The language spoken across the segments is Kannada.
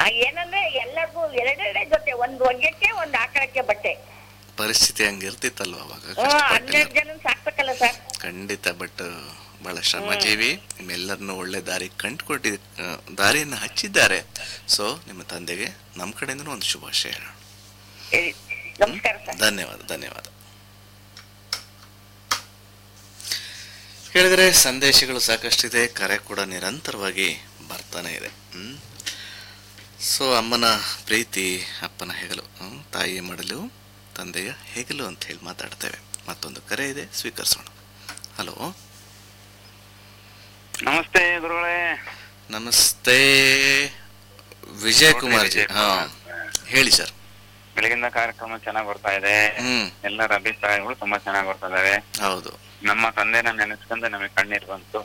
ಏನಂದ್ರೆ ಎಲ್ಲರಿಗೂ ಎರಡೆರಡೇ ಜೊತೆ ಒಂದ್ ಒಗ್ಗಕ್ಕೆ ಒಂದ್ ಆಕಳಕ್ಕೆ ಬಟ್ಟೆ ಪರಿಸ್ಥಿತಿ ಹಂಗಿರ್ತಿತ್ತಲ್ವ ಅವಾಗ ಹ್ಮ್ ಕಷ್ಟಪಟ್ಟಿಲ್ಲ. ಹನ್ನೆರಡು ಜನ ಸಾಕ್ಬೇಕಲ್ಲ ಸರ್ ಖಂಡಿತ ಬಟ್ ಬಹಳ ಶ್ರಮಜೀವಿ ನಿಮ್ಮೆಲ್ಲರನ್ನು ಒಳ್ಳೆ ದಾರಿ ಕಂಡುಕೊಟ್ಟಿ ದಾರಿಯನ್ನು ಹಚ್ಚಿದ್ದಾರೆ ಸೊ ನಿಮ್ಮ ತಂದೆಗೆ ನಮ್ಮ ಕಡೆಯಿಂದನೂ ಒಂದು ಶುಭಾಶಯ ಹೇಳೋಣ ಹೇಳಿ. ನಮಸ್ಕಾರ ಸರ್ ಧನ್ಯವಾದ ಧನ್ಯವಾದ ಹೇಳಿದರೆ ಸಂದೇಶಗಳು ಸಾಕಷ್ಟಿದೆ ಕರೆ ಕೂಡ ನಿರಂತರವಾಗಿ ಬರ್ತಾನೆ ಇದೆ ಹ್ಮ್ ಸೊ ಅಮ್ಮನ ಪ್ರೀತಿ ಅಪ್ಪನ ಹೆಗಲು ಹ್ಮ್? ತಾಯಿಯ ಮಡಲು ತಂದೆಯ ಹೆಗಲು ಅಂತ ಹೇಳಿ ಮಾತಾಡ್ತೇವೆ ಮತ್ತೊಂದು ಕರೆ ಇದೆ ಸ್ವೀಕರಿಸೋಣ ಹಲೋ ನಮಸ್ತೆ ಗುರುಗಳೇ ನಮಸ್ತೆ ವಿಜಯ್ ಕುಮಾರ್ ಜಿ ಹಾ ಹೇಳಿ ಸರ್ ಬೆಳಗಿನ ಕಾರ್ಯಕ್ರಮ ಚೆನ್ನಾಗಿ ಬರ್ತಾ ಇದೆ ಹ್ಮ್ ಎಲ್ಲರ ಅಭಿಪ್ರಾಯಗಳು ತುಂಬಾ ಚೆನ್ನಾಗಿ ಬರ್ತಾ ಇದಾವೆ ಹೌದು ನಮ್ಮ ತಂದೆನ ನೆನೆಸ್ಕೊಂಡು ನಮಗೆ ಕಣ್ಣೀರ್ ಬಂತು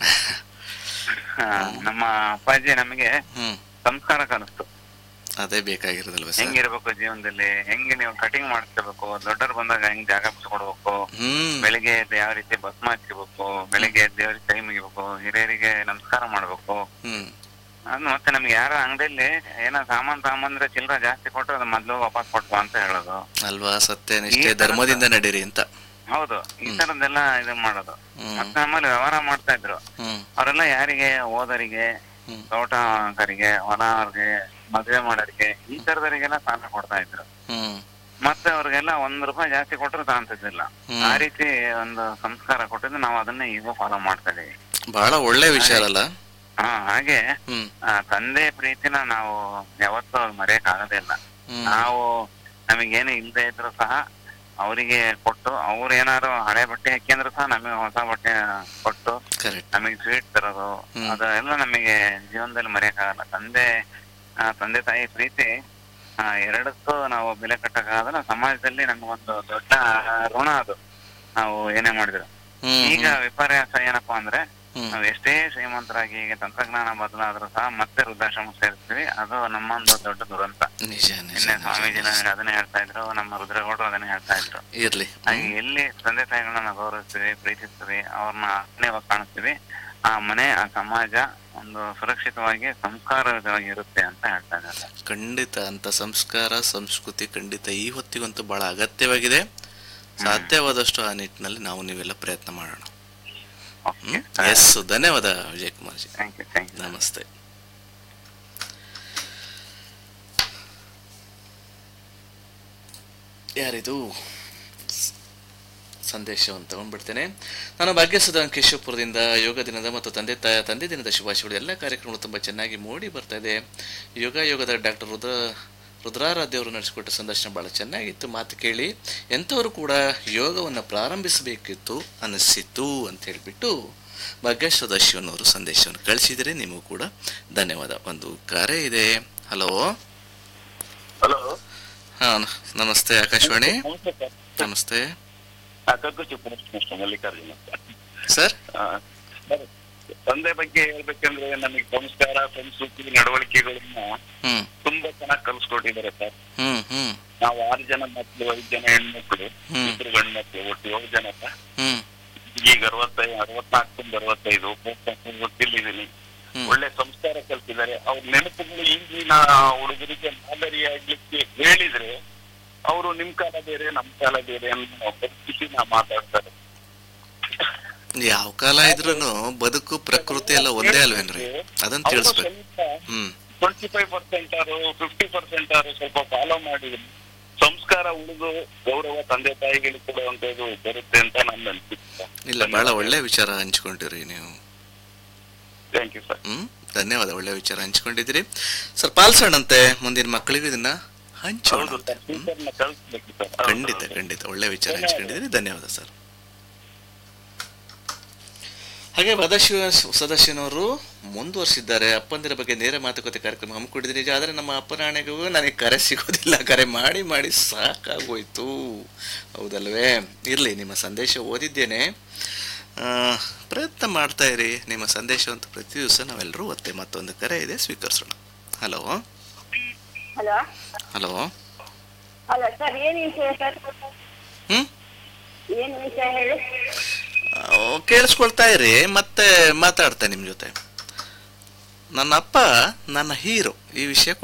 ಆ, ನಮ್ಮ ಅಪ್ಪಾಜಿ ನಮಗೆ ಹ್ಮ್ ಸಂಸ್ಕಾರ ಕಲಿಸ್ತು ಅದೇ ಬೇಕಾಗಿರೋದಲ್ವ ಸರ್ ಹೆಂಗಿರ್ಬೇಕು ಜೀವನದಲ್ಲಿ ಹೆಂಗೆ ನೀವು ಕಟಿಂಗ್ ಮಾಡ್ತಿರ್ಬೇಕು ದೊಡ್ಡವ್ರು ಬಂದಾಗ ಹೆಂಗ್ ಜಾಗ ಬಿಡ್ಸ್ಕೊಡ್ಬೇಕು ಹ್ಮ್ ಬೆಳಿಗ್ಗೆ ಎದ್ದು ಯಾವ ರೀತಿ ಭಸ್ಮ ಹಚ್ಚಿರ್ಬೇಕು ಬೆಳಿಗ್ಗೆ ಎದ್ದು ದೇವ್ರಿಗೆ ಕೈ ಮುಗಿಬೇಕು ಹಿರಿಯರಿಗೆ ನಮಸ್ಕಾರ ಮಾಡ್ಬೇಕು ಹ್ಮ್ ಅದು ಮತ್ತೆ ನಮ್ಗೆ ಯಾರ ಅಂಗಡಿಯಲ್ಲಿ ಏನೋ ಸಾಮಾನ್ ತಗೊಂಬಂದ್ರೆ ಚಿಲ್ಲರೆ ಜಾಸ್ತಿ ಕೊಟ್ರೆ ಅದು ಮೊದ್ಲು ವಾಪಸ್ ಕೊಟ್ಟು ಅಂತ ಹೇಳೋದು ಅಲ್ವಾ ಸತ್ಯನಿಷ್ಠೆ ಈ ತರ- ಧರ್ಮದಿಂದ ನಡೀರಿ ಅಂತ ಹೌದು ಈ ತರದ್ದೆಲ್ಲ ಇದು ಮಾಡೋದು ಹ್ಮ್. ಮತ್ತೆ ನಮ್ಮಲ್ಲಿ ವ್ಯವಹಾರ ಮಾಡ್ತಾ ಇದ್ರು ಹ್ಮ್ ಅವರೆಲ್ಲ ಯಾರಿಗೆ ಓದರಿಗೆ ಹ್ಮ್. ತೋಟಗಾರಿಗೆ ಹೊಲವ್ರಿಗೆ ಮದುವೆ ಮಾಡೋರಿಗೆ ಈ ತರದವರಿಗೆಲ್ಲ ಸಾಲ ಕೊಡ್ತಾ ಇದ್ರು ಹ್ಮ್ ಮತ್ತೆ ಅವ್ರಿಗೆಲ್ಲ ಒಂದ್ ರೂಪಾಯಿ ಜಾಸ್ತಿ ಕೊಟ್ಟರು ತಗೊಂತಿದ್ದಿಲ್ಲ ಹ್ಮ್. ಆ ರೀತಿ ಒಂದು ಸಂಸ್ಕಾರ ಕೊಟ್ಟಿದ್ದು ನಾವು ಅದನ್ನೇ ಈಗ ಫಾಲೋ ಮಾಡ್ತಾ ಇದೀವಿ ಬಹಳ ಒಳ್ಳೆ ವಿಚಾರ ಅಲ್ಲ ಹಾ ಹಾಗೆ ಹ್ಮ್ ಆ, ತಂದೆ ಪ್ರೀತಿನ ನಾವು ಯಾವತ್ತೂ ಮರೆಯಕ್ ಆಗೋದಿಲ್ಲ ಹ್ಮ್ ನಾವು ನಮಗೇನು ಇಲ್ಲದೆ ಇದ್ರು ಸಹ ಅವರಿಗೆ ಕೊಟ್ಟು ಅವ್ರು ಏನಾದ್ರು ಹಳೆ ಬಟ್ಟೆ ಹಾಕ್ಯಂದ್ರು ಸಹ ನಮಗೆ ಹೊಸ ಬಟ್ಟೆ ಕೊಟ್ಟು ಕರೆಕ್ಟ್ ನಮಗೆ ಸ್ವೀಟ್ ತರೋದು ಹ್ಮ್. ಅದೆಲ್ಲ ನಮಗೆ ಜೀವನದಲ್ಲಿ ಮರೆಯಕ್ಕಾಗಲ್ಲ ತಂದೆ ಆ, ತಂದೆ ತಾಯಿ ಪ್ರೀತಿ ಆ, ಎರಡಕ್ಕೂ ನಾವು ಬೆಲೆ ಕಟ್ಟಕ್ಕಾಗಲ್ಲ ಸಮಾಜದಲ್ಲಿ ನಮಗೊಂದು ದೊಡ್ಡ ಋಣ ಅದು ನಾವು ಏನೇ ಮಾಡಿದ್ರು ಹ್ಮ್ ಈಗ ವಿಪರ್ಯಾಸ ಏನಪ್ಪಾ ಅಂದ್ರೆ ಹ್ಮ್ ನಾವು ಎಷ್ಟೇ ಶ್ರೀಮಂತರಾಗಿ ಈಗ ತಂತ್ರಜ್ಞಾನ ಬದಲಾದ್ರೂ ಸಹ ಮತ್ತೆ ವೃದ್ಧಾಶ್ರಮ ಸೇರಿಸ್ತೀವಿ ಅದು ನಮ್ಮೊಂದು ದೊಡ್ಡ ದುರಂತ ನಿಜ ನಿಜ ನಿನ್ನೆ ನಿಜ, ಸ್ವಾಮೀಜಿ ನಿಜ. ನನಗೆ ಅದನ್ನೇ ಹೇಳ್ತಾ ಇದ್ರು ನಮ್ಮ ರುದ್ರಗೌಡರು ಅದನ್ನೇ ಹೇಳ್ತಾ ಇದ್ರು ಇರ್ಲಿ ಹಾಗೆ ಎಲ್ಲಿ ತಂದೆ ತಾಯಿಗಳನ್ನ ಗೌರವಿಸ್ತೀವಿ ಪ್ರೀತಿಸ್ತೀವಿ ಅವ್ರನ್ನ ಅನ್ಯವಾಗಿ ಕಾಣಿಸ್ತೀವಿ ಆ ಮನೆ ಆ ಸಮಾಜ ಒಂದು ಸುರಕ್ಷಿತವಾಗಿ ಸಂಸ್ಕಾರಯುತವಾಗಿ ಇರುತ್ತೆ ಅಂತ ಹೇಳ್ತಾ ಇದ್ದಾರೆ ಖಂಡಿತ ಅಂತ ಸಂಸ್ಕಾರ ಸಂಸ್ಕೃತಿ ಖಂಡಿತ ಈ ಹೊತ್ತಿಗಂತೂ ಬಹಳ ಅಗತ್ಯವಾಗಿದೆ ಸಾಧ್ಯವಾದಷ್ಟು ಆ ನಿಟ್ಟಿನಲ್ಲಿ ನಾವು ನೀವೆಲ್ಲ ಪ್ರಯತ್ನ ಮಾಡೋಣ ಓಕೆ ಎಸ್ ಧನ್ಯವಾದ Vijay Kumar ji thank you thank you ನಮಸ್ತೆ ಯಾರಿದು ಸಂದೇಶವನ್ನು ತಗೊಂಡ್ಬಿಡ್ತೇನೆ ನಾನು ಭಾಗ್ಯಸುಧ ಕೇಶವಪುರದಿಂದ ಯೋಗ ದಿನದ ಮತ್ತು ತಂದೆ ತಾಯ ತಂದೆ ದಿನದ ಶುಭಾಶಯಗಳು ಎಲ್ಲ ಕಾರ್ಯಕ್ರಮಗಳು ತುಂಬ ಚೆನ್ನಾಗಿ ಮೂಡಿ ಬರ್ತಾ ಇದೆ ಯೋಗ ಯೋಗದ ಡಾಕ್ಟರ್ ರುದ್ರ ರುದ್ರಾರಾಧ್ಯ ಅವರು ನಡೆಸಿಕೊಟ್ಟ ಸಂದರ್ಶನ ಭಾಳ ಚೆನ್ನಾಗಿತ್ತು ಮಾತು ಕೇಳಿ ಎಂಥವರು ಕೂಡ ಯೋಗವನ್ನು ಪ್ರಾರಂಭಿಸಬೇಕಿತ್ತು ಅನಿಸಿತು ಅಂತ ಹೇಳಿಬಿಟ್ಟು ಭಾಗ್ಯಶ್ವದ ಶಿವನವರು ಸಂದೇಶವನ್ನು ಕಳಿಸಿದರೆ ನಿಮಗೂ ಕೂಡ ಧನ್ಯವಾದ ಒಂದು ಕರೆ ಇದೆ ಹಲೋ ಹಲೋ ಹಾಂ ನಮಸ್ತೆ ಆಕಾಶವಾಣಿ ನಮಸ್ತೆ ಸರ್ ನಮಸ್ತೆ ಆ, ಕಗ್ಗಚ್ಚು ಪುನಶ್ಚ ಮಲ್ಲಿಕಾರ್ಜುನ ಅಂತ. ಸರ್ ಆ, ಸರ್, ತಂದೆ ಬಗ್ಗೆ ಹೇಳ್ಬೇಕಂದ್ರೆ ನಮಗೆ ಸಂಸ್ಕಾರ ಸಂಸ್ಕೃತಿ ನಡವಳಿಕೆಗಳನ್ನ ಹ್ಮ್ ತುಂಬಾ ಚೆನ್ನಾಗಿ ಕಲ್ಸ್ಕೊಟ್ಟಿದ್ದಾರೆ ಸರ್ ಹ್ಮ್ ಹ್ಮ್ ನಾವು ಆರು ಜನ ಮಕ್ಕಳು ಐದು ಜನ ಹೆಣ್ಮಕ್ಳು ಹ್ಮ್. ಇಬ್ರು ಗಂಡು ಮಕ್ಳು ಒಟ್ಟು ಏಳು ಜನ ಸರ್ ಹ್ಮ್ ಈಗ ಅರವತ್ತೈದು ಅರವತ್ನಾಲ್ಕರಿಂದ ಅರವತ್ತೈದು ಗೊತ್ತಿಲ್ಲಿದ್ದೀನಿ ಹ್ಮ್. ಒಳ್ಳೆ ಸಂಸ್ಕಾರ ಕಲ್ತಿದ್ದಾರೆ ಅವ್ರ ನೆನಪುಗಳು ಈಗಿನ ಹುಡುಗರಿಗೆ ಮಾದರಿಯಾಗ್ಲಿಕ್ಕೆ ಹೇಳಿದ್ರೆ ಅವರು ನಿಮ್ ಕಾಲ ಬೇರೆ ನಮ್ ಕಾಲ ಬೇರೆ ಅನ್ನೋ ಪರಿಸ್ಥಿತಿ ನಾ ಮಾತಾಡ್ತಾರೆ ಯಾವ ಕಾಲ ಇದ್ರೂನು ಬದುಕು ಪ್ರಕೃತಿ ಎಲ್ಲ ಒಂದೇ ಅಲ್ವೇನ್ರಿ ಅದನ್ನ ತಿಳಿಸ್ಬೇಕು ಹ್ಮ್ ಟ್ವೆಂಟಿ ಫೈವ್ ಪರ್ಸೆಂಟ್ ಆರು ಫಿಫ್ಟಿ ಪರ್ಸೆಂಟ್ ಆರು ಸ್ವಲ್ಪ ಫಾಲೋ ಮಾಡಿದ್ರೆ ಸಂಸ್ಕಾರ ಉಳಿದು ಗೌರವ ತಂದೆ ತಾಯಿಗಳಿಗೆ ಕೊಡುವಂತದ್ದು ಬರುತ್ತೆ ಅಂತ ನನ್ನ ಅನ್ಸುತ್ತೆ ಇಲ್ಲ ಬಹಳ ಒಳ್ಳೆ ವಿಚಾರ ಹಂಚ್ಕೊಂಡಿರಿ ನೀವು ಥ್ಯಾಂಕ್ ಯು ಸರ್ ಹ್ಮ್ ಧನ್ಯವಾದ ಒಳ್ಳೆ ವಿಚಾರ ಹಂಚ್ಕೊಂಡಿದ್ದೀರಿ ಸರ್ ಪಾಲ್ಸೋಣಂತೆ ಮುಂದಿನ ಮಕ್ಕಳಿಗೂ ಇದನ್ನ ಹಂಚೋಣ ಹೌದು ಸರ್ ಟೀಚರ್ನ ಕಳಿಸ್ಬೇಕು ಸರ್ ಖಂಡಿತ ಖಂಡಿತ ಒಳ್ಳೆ ವಿಚಾರ ಹಂಚ್ಕೊಂಡಿದ್ದೀರಿ ಧನ್ಯವಾದ ಸರ್ ಹಾಗೆ ವದಶಿವ ಸದಸ್ಯನವರು ಮುಂದುವರಿಸಿದ್ದಾರೆ ಅಪ್ಪಂದಿರ ಬಗ್ಗೆ ನೇರ ಮಾತುಕತೆ ಕಾರ್ಯಕ್ರಮ ಹಮ್ಮಿಕೊಂಡಿದ್ದೀನಿ ನಿಜ ಆದರೆ ನಮ್ಮ ಅಪ್ಪನಾಣೆಗೂ ನನಗೆ ಕರೆ ಸಿಗೋದಿಲ್ಲ ಕರೆ ಮಾಡಿ ಮಾಡಿ ಸಾಕಾಗೋಯ್ತು ಹೌದಲ್ವೇ ಇರಲಿ ನಿಮ್ಮ ಸಂದೇಶ ಓದಿದ್ದೇನೆ ಆ, ಪ್ರಯತ್ನ ಮಾಡ್ತಾ ಇರಿ ನಿಮ್ಮ ಸಂದೇಶವಂತೂ ಪ್ರತಿ ದಿವಸ ನಾವೆಲ್ಲರೂ ಒತ್ತೆ ಮತ್ತೊಂದು ಕರೆ ಇದೆ ಸ್ವೀಕರಿಸೋಣ hello hello hello hello sir ಏನ್ ವಿಷಯ ಸರ್ ಹ್ಞೂ ಏನ್ ವಿಷಯ ಹೇಳಿ ಆ, ಕೇಳಿಸ್ಕೊಳ್ತಾ ಇರಿ ಮತ್ತೆ ಮಾತಾಡ್ತೇನೆ ನಿಮ್ಮ ಜೊತೆ ನನ್ನ ಅಪ್ಪ ನನ್ನ ಹೀರೋ ಈ ವಿಷಯ